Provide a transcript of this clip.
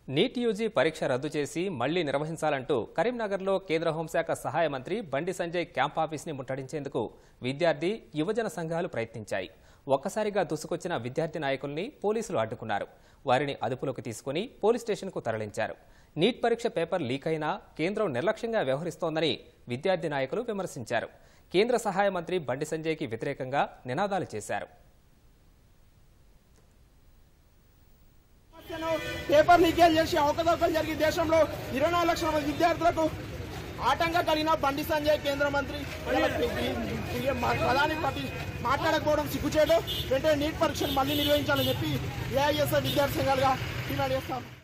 NEET UG పరీక్ష రద్దు చేసి మళ్లీ నిర్వహించాలంటూ కరీంనగర్లో కేంద్ర హోంశాఖ సహాయ మంత్రి బండి సంజయ్ క్యాంప్ ఆఫీస్ని ముట్టడించేందుకు విద్యార్థి యువజన సంఘాలు ప్రయత్నించాయి ఒక్కసారిగా దూసుకొచ్చిన విద్యార్థి నాయకుల్ని పోలీసులు అడ్డుకున్నారు వారిని అదుపులోకి తీసుకుని పోలీస్ స్టేషన్కు తరలించారు నీట్ పరీక్ష పేపర్ లీక్ అయినా కేంద్రం నిర్లక్ష్యంగా వ్యవహరిస్తోందని విద్యార్థి నాయకులు విమర్శించారు కేంద్ర సహాయ మంత్రి బండి సంజయ్కి వ్యతిరేకంగా నినాదాలు చేశారు సమస్యను పేపర్ లీకేజ్ చేసి అవకతవకలు జరిగి దేశంలో ఇరవై నాలుగు లక్షల మంది విద్యార్థులకు ఆటంకం కలిగిన బండి సంజయ్ కేంద్ర మంత్రి ఈ ప్రధాని పార్టీ మాట్లాడకపోవడం సిగ్గుచేటు వెంటనే నీట్ పరీక్షను మళ్ళీ నిర్వహించాలని చెప్పి ఏఐఎస్ఐ విద్యార్థి సంఘాలుగా డిమాండ్ చేస్తాం